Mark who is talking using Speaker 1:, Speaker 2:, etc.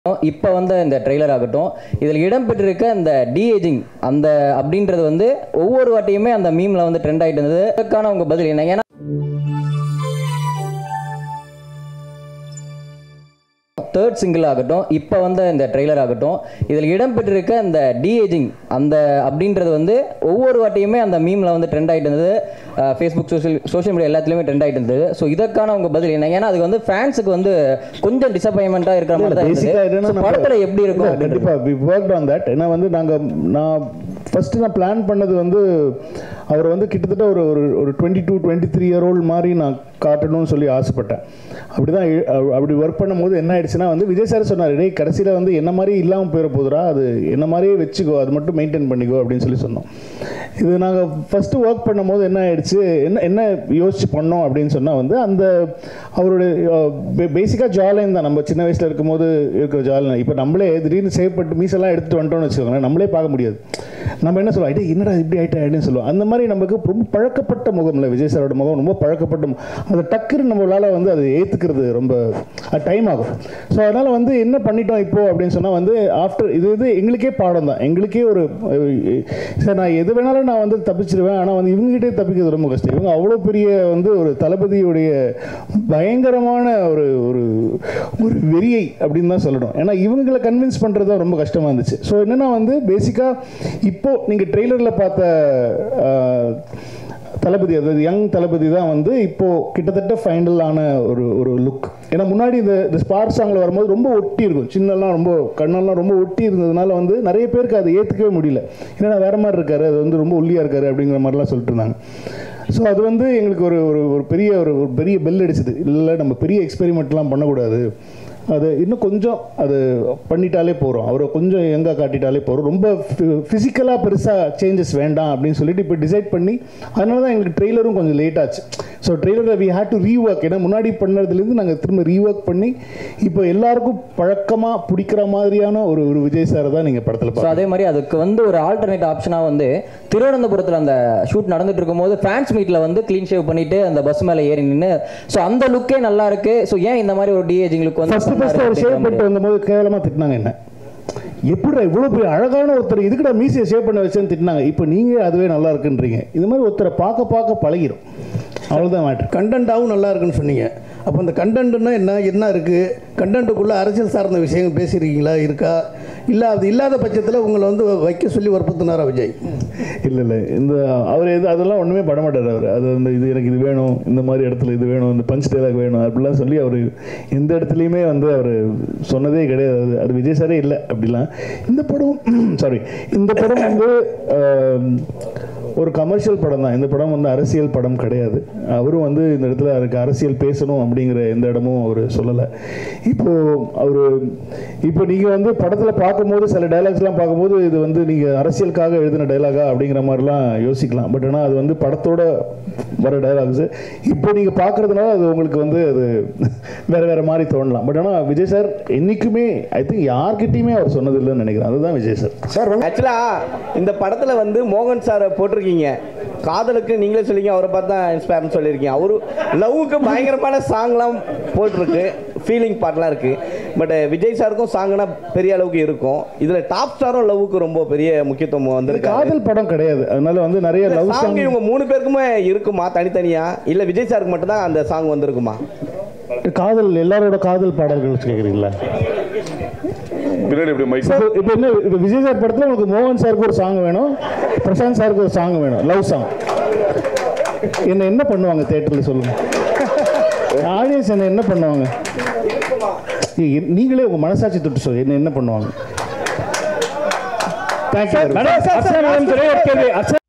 Speaker 1: இப்போ வந்த இந்த ட்ரெய்லர் ஆகட்டும் இதில் இடம்பெற்றிருக்க இந்த டிஏஜிங் அந்த அப்படின்றது வந்து ஒவ்வொரு வாட்டியுமே அந்த மீமில் வந்து ட்ரெண்ட் ஆகிட்டு இருந்தது அதுக்கான உங்கள் பதில் என்ன ஏன்னா தேர்ட் சிங்கிள் ஆகட்டும் இப்போ வந்த இந்த ட்ரெய்லர் ஆகட்டும் இதில் இடம்பெற்றிருக்க இந்த டிஏஜிங் அந்த அப்படின்றது வந்து ஒவ்வொரு வாட்டியுமே அந்த மீமில் வந்து ட்ரெண்ட் ஆகிட்டு இருந்தது ஃபேஸ்புக் சோஷியல் சோஷியல் மீடியா எல்லாத்துலேயுமே ட்ரெண்ட் ஆகிட்டு இருந்தது ஸோ இதற்கான உங்கள் பதில் என்ன ஏன்னா அதுக்கு வந்து ஃபேன்ஸுக்கு வந்து கொஞ்சம் டிசப்பாயின்மெண்ட்டாக இருக்கிற மாதிரி தான்
Speaker 2: பேசிக்காக
Speaker 1: இருந்தது
Speaker 2: என்னன்னா
Speaker 1: So, படத்துல எப்படி இருக்கும்
Speaker 2: இல்லை, கண்டிப்பா வி ஒர்க் ஆன் தட் ஏன்னா வந்து நாங்க நான் ஃபர்ஸ்ட் நான் பிளான் பண்ணது வந்து அவர் வந்து கிட்டத்தட்ட ஒரு ஒரு ஒரு twenty two twenty three year old மாதிரி நான் காட்டணும்னு சொல்லி ஆசைப்பட்டேன் அப்படிதான் இ- அ- அப்படி ஒர்க் பண்ணும்போது என்ன ஆயிடுச்சுன்னா வந்து விஜய் சார் சொன்னார் டேய் கடைசியில் வந்து என்ன மாதிரி இல்லாமல் போயிட போதுடா அது என்ன மாதிரியே வச்சுக்கோ அது மட்டும் மெயின்டைன் பண்ணிக்கோ அப்படின்னு சொல்லி சொன்னோம் இது நாங்கள் ஃபஸ்ட்டு ஒர்க் பண்ணும்போது என்ன ஆயிடுச்சு என்ன என்ன யோசிச்சு பண்ணோம் அப்படின்னு சொன்னால் வந்து அந்த அவருடைய பேசிக்காக ஜாலைன் தான் நம்ம சின்ன வயசில் இருக்கும்போது இருக்கிற ஜாலின் இப்போ நம்மளே திடீர்னு சேவ் பண்ணிட்டு மீசெல்லாம் எடுத்துட்டு வந்துட்டோம்னு வச்சுக்கோங்களேன் நம்மளே பார்க்க முடியாது நம்ம என்ன சொல்லுவோம் ஐட்டே என்னடா இப்படி ஆயிட்டா அப்படின்னு சொல்லுவோம் அந்த மாதிரி நமக்கு ரொம்ப பழக்கப்பட்ட முகம் இல்லை விஜய் சாரோட முகம் ரொம்ப பழக்கப்பட்ட முகம். அதை டக்குன்னு நம்மளால வந்து அதை ஏற்றுக்கிறது ரொம்ப டைம் ஆகும் ஸோ அதனால் வந்து என்ன பண்ணிட்டோம் இப்போ அப்படின்னு சொன்னால் வந்து ஆஃப்டர் இது இது எங்களுக்கே பாடம் தான் எங்களுக்கே ஒரு அஹ், சார் நான் எது வேணாலும் நான் வந்து தப்பிச்சிருவேன் ஆனால் வந்து இவங்ககிட்டே தப்பிக்கிறது ரொம்ப கஷ்டம் இவங்க அவ்வளோ பெரிய வந்து ஒரு தளபதியுடைய பயங்கரமான ஒரு ஒரு ஒரு வெறியை அப்படின்னு தான் சொல்லணும் ஏன்னா இவங்களை கன்வின்ஸ் பண்ணுறது தான் ரொம்ப கஷ்டமாக இருந்துச்சு ஸோ என்னென்னா வந்து பேசிக்காக இப்போ நீங்கள் ட்ரெய்லரில் பார்த்த அஹ், தளபதி அதாவது யங் தளபதி தான் வந்து இப்போ கிட்டத்தட்ட ஃபைனலான ஒரு ஒரு லுக் ஏன்னா முன்னாடி இந்த இந்த ஸ்பார் சாங்கில் வரும்போது ரொம்ப ஒட்டி இருக்கும் சின்னெல்லாம் ரொம்ப கண்ணெல்லாம் ரொம்ப ஒட்டி இருந்ததுனால வந்து நிறைய பேருக்கு அதை ஏற்றுக்கவே முடியல ஏன்னா வேற மாதிரி இருக்காரு அது வந்து ரொம்ப ஒல்லியாக இருக்காரு அப்படிங்கிற மாதிரிலாம் சொல்லிட்டு இருந்தாங்க ஸோ அது வந்து எங்களுக்கு ஒரு ஒரு ஒரு பெரிய ஒரு ஒரு பெரிய பெல் அடிச்சது இல்லை நம்ம பெரிய எக்ஸ்பெரிமெண்ட்லாம் பண்ணக்கூடாது அது இன்னும் கொஞ்சம் அது பண்ணிட்டாலே போகிறோம் அவரை கொஞ்சம் எங்கே காட்டிட்டாலே போகிறோம் ரொம்ப ஃபிசிக்கலாக பெருசாக சேஞ்சஸ் வேண்டாம் அப்படின்னு சொல்லிட்டு இப்போ டிசைட் பண்ணி அதனால தான் எங்களுக்கு ட்ரெய்லரும் கொஞ்சம் லேட் ஆச்சு ஸோ ட்ரெய்லரில் வி ஹேட் டு ரீஒர்க் ஏன்னா முன்னாடி பண்ணதுலேருந்து நாங்கள் திரும்ப ரீஒர்க் பண்ணி இப்போ எல்லாருக்கும் பழக்கமாக பிடிக்கிற மாதிரியான ஒரு ஒரு விஜய் சாரை தான் நீங்கள் படத்தில்
Speaker 1: ஸோ
Speaker 2: பார்க்கலாம்
Speaker 1: அதே மாதிரி அதுக்கு வந்து ஒரு ஆல்டர்னேட் ஆப்ஷனாக வந்து திருவனந்தபுரத்தில் அந்த ஷூட் நடந்துட்டு இருக்கும்போது ஃபேன்ஸ் மீட்டில் வந்து க்ளீன் ஷேவ் பண்ணிட்டு அந்த பஸ் மேலே ஏறி நின்று ஸோ அந்த லுக்கே நல்லா இருக்கு ஸோ ஏன் இந்த மாதிரி ஒரு டிஏஜிங் லுக் வந்து
Speaker 2: ஃபர்ஸ்ட் ஃபர்ஸ்ட் அவர் ஷேவ் பண்ணிட்டு வந்தபோது கேவலமாக திட்டினாங்க என்ன எப்படிடா இவ்வளோ பெரிய அழகான ஒருத்தர் இதுக்குடா மீசியை ஷேவ் பண்ண வச்சேன்னு திட்டினாங்க இப்போ நீங்கள் அதுவே நல்லா இருக்குன்றீங்க இது மாதிரி ஒருத்தரை பார்க்க பார்க்க பழகிரும் அவ்வளோதான் மேட்ரு
Speaker 3: கண்டென்ட்டாகவும் நல்லா இருக்குன்னு சொன்னீங்க அப்போ அந்த கண்டென்ட்னா என்ன என்ன இருக்குது கண்டென்ட்டுக்குள்ளே அரசியல் சார்ந்த விஷயங்கள் பேசியிருக்கீங்களா இருக்கா இல்லை அது இல்லாத பட்சத்தில் உங்களை வந்து வைக்க சொல்லி வற்புறுத்தினாரா விஜய்
Speaker 2: இல்லை இல்லை இந்த அவர் எது அதெல்லாம் ஒன்றுமே பண்ண மாட்டார் அவர் அது வந்து இது எனக்கு இது வேணும் இந்த மாதிரி இடத்துல இது வேணும் இந்த பஞ்ச் டைலாக் வேணும் அப்படிலாம் சொல்லி அவர் எந்த இடத்துலையுமே வந்து அவர் சொன்னதே கிடையாது அது அது விஜய் சாரே இல்லை அப்படிலாம் இந்த படம் சாரி இந்த படம் வந்து ஆம், ஒரு கமர்ஷியல் படம் தான் இந்த படம் வந்து அரசியல் படம் கிடையாது அவரும் வந்து இந்த இடத்துல அதுக்கு அரசியல் பேசணும் அப்படிங்கிற எந்த இடமும் அவர் சொல்லலை இப்போ அவர் இப்போ நீங்கள் வந்து படத்தில் பார்க்கும்போது சில டைலாக்ஸ்லாம் பார்க்கும்போது இது வந்து நீங்கள் அரசியலுக்காக எழுதின டைலாகா அப்படிங்கிற மாதிரிலாம் யோசிக்கலாம் பட் ஆனால் அது வந்து படத்தோட வர டைலாக்ஸ் இப்போ நீங்கள் பார்க்குறதுனால அது உங்களுக்கு வந்து அது வேற வேற மாதிரி தோணலாம் பட் ஆனால் விஜய் சார் என்னைக்குமே ஐ திங்க் யார்கிட்டயுமே அவர் சொன்னதில்லைன்னு நினைக்கிறேன் அதுதான் விஜய் சார்
Speaker 3: சார்
Speaker 4: ஆக்சுவலா இந்த படத்துல வந்து மோகன் சாரை போட்டிருக்கீங்க காதலுக்கு நீங்களே சொல்லிங்க அவரை பார்த்து தான் இன்ஸ்பயர்னு சொல்லியிருக்கீங்க அவரு லவ்வுக்கு பயங்கரமான சாங்லாம் போட்டிருக்கு ஃபீலிங் பார்ட்லாம் இருக்கு பட் விஜய் சாருக்கும் சாங்னா பெரிய அளவுக்கு இருக்கும் இதுல டாப் ஸ்டாரும் லவ்வுக்கு ரொம்ப பெரிய முக்கியத்துவம்
Speaker 2: இது
Speaker 4: வந்திருக்காரு
Speaker 2: காதல் படம் கிடையாது அதனால வந்து நிறைய லவ்
Speaker 4: சாங்
Speaker 2: சாங்
Speaker 4: இவங்க மூணு பேருக்குமே இருக்குமா தனித்தனியா இல்ல விஜய் சாருக்கு மட்டும் தான் அந்த சாங் வந்திருக்குமா
Speaker 2: காதல் எல்லாரோட காதல் பாடல்கள் கேட்குறீங்களா
Speaker 5: பின்னாடி இப்படி மைக்
Speaker 2: இப்போ இப்போ என்ன இப்போ விஜய் சார் படத்தில் உங்களுக்கு மோகன் சாருக்கு ஒரு சாங் வேணும் பிரசாந்த் சாருக்கு ஒரு சாங் வேணும் லவ் சாங் என்ன என்ன பண்ணுவாங்க தேட்டரில் சொல்லுங்க ஆடியன்ஸ் என்ன என்ன பண்ணுவாங்க ஏய், நீங்களே உங்க மனசாட்சி தொட்டு சொல்லு என்ன என்ன பண்ணுவாங்க தேங்க்யூ